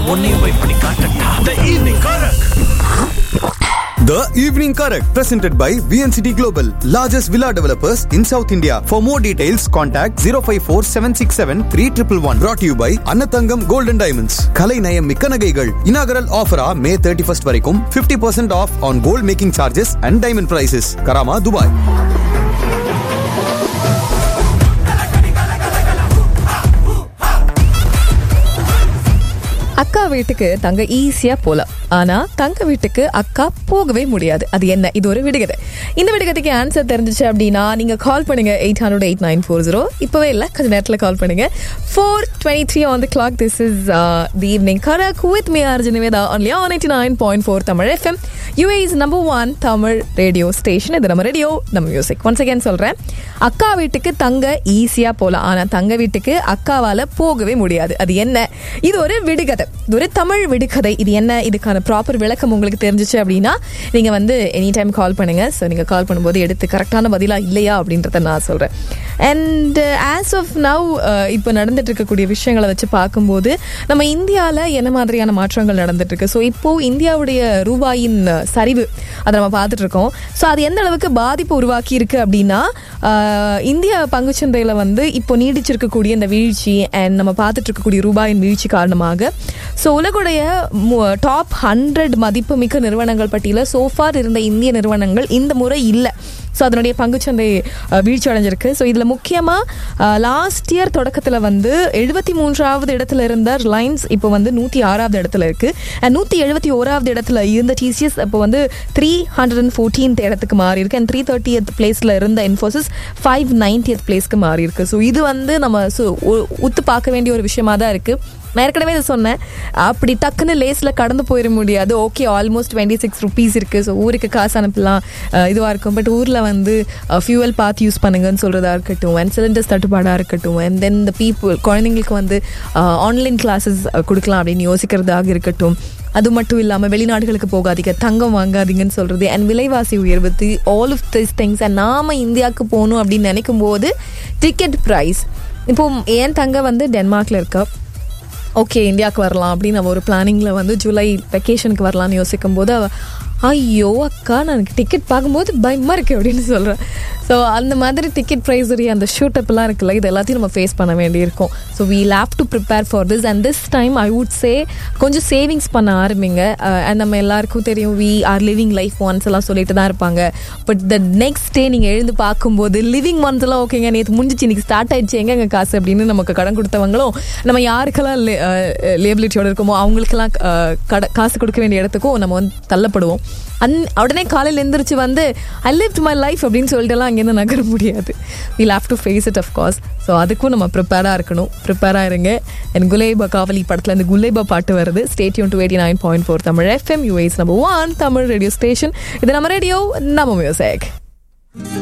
உன்னையும் போய் பண்ணி காட்டட்டா the evening correct The Evening Correct, presented by VNCT Global, largest villa developers in South India. For more details, contact 054 767 3111. Brought to you by Annathangam Gold and Diamonds. Kalai Nayam Mikka Nagaigal. Inaugural offer ah May 31st வரைக்கும் 50% off on gold making charges and diamond prices. Karama, Dubai. அக்கா வீட்டுக்கு தங்க ஈஸியா போலாம் ஆனா தங்க வீட்டுக்கு அக்கா போகவே முடியாது அது என்ன இது ஒரு விடுகதை இந்த விடுகதைக்கு ஆன்சர் தெரிஞ்சிச்சு அப்படின்னா நீங்க கால் பண்ணுங்க eight hundred eight nine four zero இப்பவே இல்லை கொஞ்ச நேரத்தில் கால் பண்ணுங்க four twenty three on the clock this is the evening correct with me RJ Vedha only on eighty nine point four Tamil FM UAE is number one Tamil radio station இது நம்ம radio நம்ம music once again சொல்றேன் அக்கா வீட்டுக்கு தங்க ஈஸியா போகலாம் ஆனா தங்க வீட்டுக்கு அக்காவால போகவே முடியாது அது என்ன இது ஒரு விடுகதை இது ஒரு தமிழ் விடுகதை இது என்ன இதுக்கான ப்ராப்பர் விளக்கம் உங்களுக்கு தெரிஞ்சிச்சு அப்படின்னா நீங்க வந்து எனி டைம் கால் பண்ணுங்க ஸோ நீங்க கால் பண்ணும்போது எடுத்து கரெக்டான பதிலா இல்லையா அப்படின்றத நான் சொல்றேன் அண்ட் ஆஸ் ஆஃப் நவ் இப்போ நடந்துட்டு இருக்கக்கூடிய விஷயங்களை வச்சு பார்க்கும்போது நம்ம இந்தியாவில் என்ன மாதிரியான மாற்றங்கள் நடந்துட்டு இருக்கு ஸோ இப்போ இந்தியாவுடைய ரூபாயின் அஹ், சரிவு அதை நம்ம பார்த்துட்டு இருக்கோம் ஸோ அது எந்த அளவுக்கு பாதிப்பு உருவாக்கி இருக்கு அப்படின்னா ஆஹ், இந்திய பங்குச்சந்தையில் வந்து இப்போ நீடிச்சிருக்கக்கூடிய இந்த வீழ்ச்சி அண்ட் நம்ம பார்த்துட்டு இருக்கக்கூடிய ரூபாயின் வீழ்ச்சி காரணமாக ஸோ உலகுடைய டாப் ஹண்ட்ரட் மதிப்புமிக்க நிறுவனங்கள் பட்டியலில் சோஃபார் இருந்த இந்திய நிறுவனங்கள் இந்த முறை இல்லை ஸோ அதனுடைய பங்குச்சந்தை அஹ், வீழ்ச்சி அடைஞ்சிருக்கு ஸோ இதில் முக்கியமாக லாஸ்ட் இயர் தொடக்கத்தில் வந்து எழுபத்தி மூன்றாவது இடத்துல இருந்த ரிலையன்ஸ் இப்போ வந்து நூற்றி ஆறாவது இடத்துல இருக்கு அண்ட் நூற்றி எழுபத்தி ஓராவது இடத்துல இருந்த டிசிஎஸ் இப்போ வந்து த்ரீ ஹண்ட்ரட் அண்ட் ஃபோர்டீன்த் இடத்துக்கு மாறி இருக்கு அண்ட் த்ரீ தேர்ட்டியத் பிளேஸில் இருந்த இன்ஃபோசிஸ் ஃபைவ் நைன்டியத் பிளேஸ்க்கு மாறி இருக்கு ஸோ இது வந்து நம்ம சு- உ- உத்து பார்க்க வேண்டிய ஒரு விஷயமா தான் இருக்கு நான் ஏற்கனவே இதை சொன்னேன் அப்படி டக்குன்னு லேஸில் கடந்து போயிட முடியாது okay almost twenty six rupees இருக்குது ஸோ ஊருக்கு காசு அனுப்பலாம் இதுவாக இருக்கும் பட் ஊரில் வந்து ஃபியூவல் பார்த்து யூஸ் பண்ணுங்கன்னு சொல்கிறதா இருக்கட்டும் அண்ட் சிலிண்டர்ஸ் தட்டுப்பாடாக இருக்கட்டும் அண்ட் தென் இந்த பீப்புள் குழந்தைங்களுக்கு வந்து ஆன்லைன் கிளாஸஸ் கொடுக்கலாம் அப்படின்னு யோசிக்கிறதாக இருக்கட்டும் அது மட்டும் இல்லாமல் வெளிநாடுகளுக்கு போகாதீங்க தங்கம் வாங்காதீங்கன்னு சொல்கிறது அண்ட் விலைவாசி உயர்வு all of this things and நாம இந்தியாவுக்கு போகணும் அப்படின்னு நினைக்கும் போது டிக்கெட் ப்ரைஸ் இப்போ ஏன் தங்க வந்து டென்மார்க்கில் இருக்கா ஓகே இந்தியாவுக்கு வரலாம் அப்படின்னு நம்ம ஒரு பிளானிங்கில் வந்து ஜூலை வெக்கேஷனுக்கு வரலாம்னு யோசிக்கும் போது அவ ஐயோ அக்கா நான் எனக்கு டிக்கெட் பார்க்கும்போது பயமாக இருக்கு அப்படின்னு சொல்கிறேன் ஸோ அந்த மாதிரி டிக்கெட் ப்ரைஸ் அந்த ஷூட் அப்லாம் இருக்குல்ல இது எல்லாத்தையும் நம்ம ஃபேஸ் பண்ண வேண்டியிருக்கும் so we have to prepare for this and this time I would say கொஞ்சம் சேவிங்ஸ் பண்ண ஆரம்பிங்க அண்ட் நம்ம எல்லாருக்கும் தெரியும் we are living life once எல்லாம் சொல்லிட்டு தான் இருப்பாங்க பட் த நெக்ஸ்ட் டே நீங்கள் எழுந்து பார்க்கும்போது லிவிங் ஒன்ஸ் எல்லாம் ஓகேங்க நேற்று முடிஞ்சிச்சு இன்னைக்கு ஸ்டார்ட் ஆயிடுச்சு எங்கங்க காசு அப்படின்னு நமக்கு கடன் கொடுத்தவங்களும் நம்ம யாருக்கெல்லாம் லேபிலிட்டியோட இருக்கோமோ அவங்களுக்கெல்லாம் அஹ், கட காசு கொடுக்க வேண்டிய இடத்துக்கும் நம்ம வந்து தள்ளப்படுவோம் அன் உடனே காலையில் எந்திரிச்சு வந்து ஐ லிவ் மை லைஃப் அப்படின்னு சொல்லிட்டுலாம் அங்கேருந்து நகர முடியாது will have to face it course so அதுக்கும் நம்ம ப்ரிப்பேராக இருக்கணும் ப்ரிப்பேராக இருங்க என் குலேபா காவலி படத்தில் இந்த குலேபா பாட்டு வருது stay tuned to eighty nine point four Tamil FM US number one Tamil radio station இது நம்ம ரேடியோ நம்ம மியூசிக்